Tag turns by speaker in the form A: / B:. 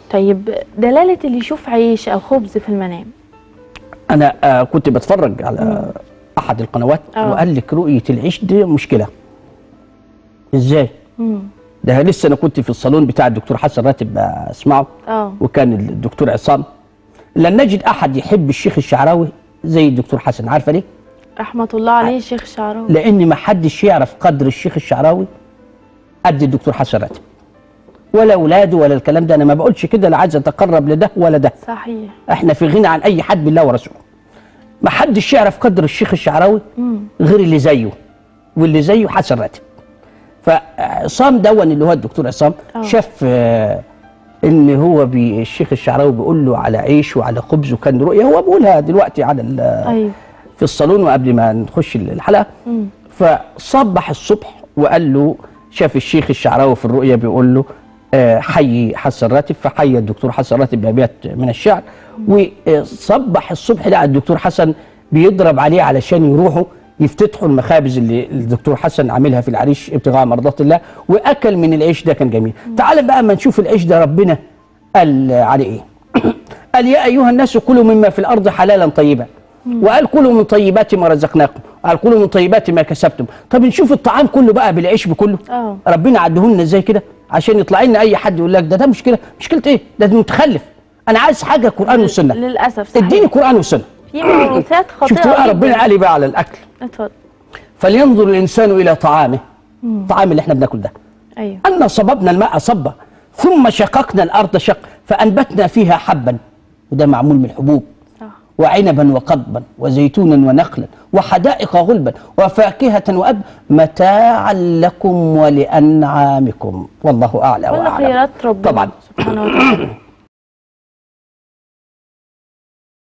A: طيب دلاله اللي يشوف عيش او خبز في المنام
B: انا آه كنت بتفرج على احد القنوات
A: آه.
B: وقال لك رؤيه العيش دي مشكله ازاي
A: مم.
B: ده لسه انا كنت في الصالون بتاع الدكتور حسن راتب بسمعه
A: اه
B: وكان الدكتور عصام لن نجد احد يحب الشيخ الشعراوي زي الدكتور حسن عارفه ليه
A: رحمه الله عليه الشيخ الشعراوي
B: لان ما حدش يعرف قدر الشيخ الشعراوي قد الدكتور حسن راتب ولا اولاده ولا الكلام ده انا ما بقولش كده لا عايز اتقرب لده ولا ده
A: صحيح
B: احنا في غنى عن اي حد بالله ورسوله ما حدش يعرف قدر الشيخ الشعراوي
A: مم.
B: غير اللي زيه واللي زيه حسن راتب فعصام دون اللي هو الدكتور عصام
A: آه.
B: شاف آه، ان هو بي الشيخ الشعراوي بيقول له على عيش وعلى خبز وكان رؤيه هو بيقولها دلوقتي على ال-
A: ايوه
B: في الصالون وقبل ما نخش الحلقه
A: مم.
B: فصبح الصبح وقال له شاف الشيخ الشعراوي في الرؤيا بيقول له آه، حي حسن راتب فحي الدكتور حسن راتب بأبيات من الشعر وصبح الصبح لقى الدكتور حسن بيضرب عليه علشان يروحوا يفتتحوا المخابز اللي الدكتور حسن عاملها في العريش ابتغاء مرضات الله واكل من العيش ده كان جميل تعال بقى ما نشوف العيش ده ربنا قال عليه ايه قال يا ايها الناس كلوا مما في الارض حلالا طيبا وقال كلوا من طيبات ما رزقناكم قال كلوا من طيبات ما كسبتم طب نشوف الطعام كله بقى بالعيش بكله
A: اه
B: ربنا عدهولنا ازاي كده عشان يطلع لنا اي حد يقول لك ده ده مشكله مشكله ايه ده, ده متخلف انا عايز حاجه قران وسنه
A: للاسف صحيح
B: اديني قران وسنه
A: في موروثات خطيره
B: شفت بقى
A: جداً.
B: ربنا قال إيه بقى على الاكل
A: اتفضل
B: فلينظر الانسان الى طعامه الطعام اللي احنا بناكل ده
A: ايوه
B: أن صببنا الماء صبا ثم شققنا الأرض شق فأنبتنا فيها حبا وده معمول من الحبوب
A: صح
B: وعنبا وقضبا وزيتونا ونخلا وحدائق غلبا وفاكهة وأب متاعا لكم ولأنعامكم والله أعلى
A: كل
B: وأعلم
A: خيرات ربنا
B: طبعا
A: سبحانه وتعالى